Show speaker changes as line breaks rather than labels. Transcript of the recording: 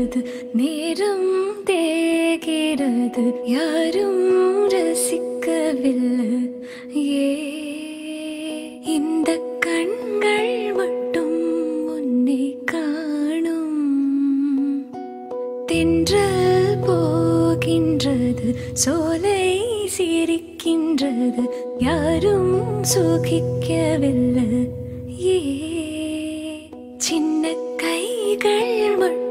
தேகிறது நேரம் தேகிறது யாரும் ரசிக்கவில்லை ஏ இந்த கண்கள் மட்டும் உன்னை காணும் தென்றல் போகின்றது சோலை சிரிக்கின்றது யாரும் சுகிக்கவில்லை ஏ சின்ன கைகள் மட்டும்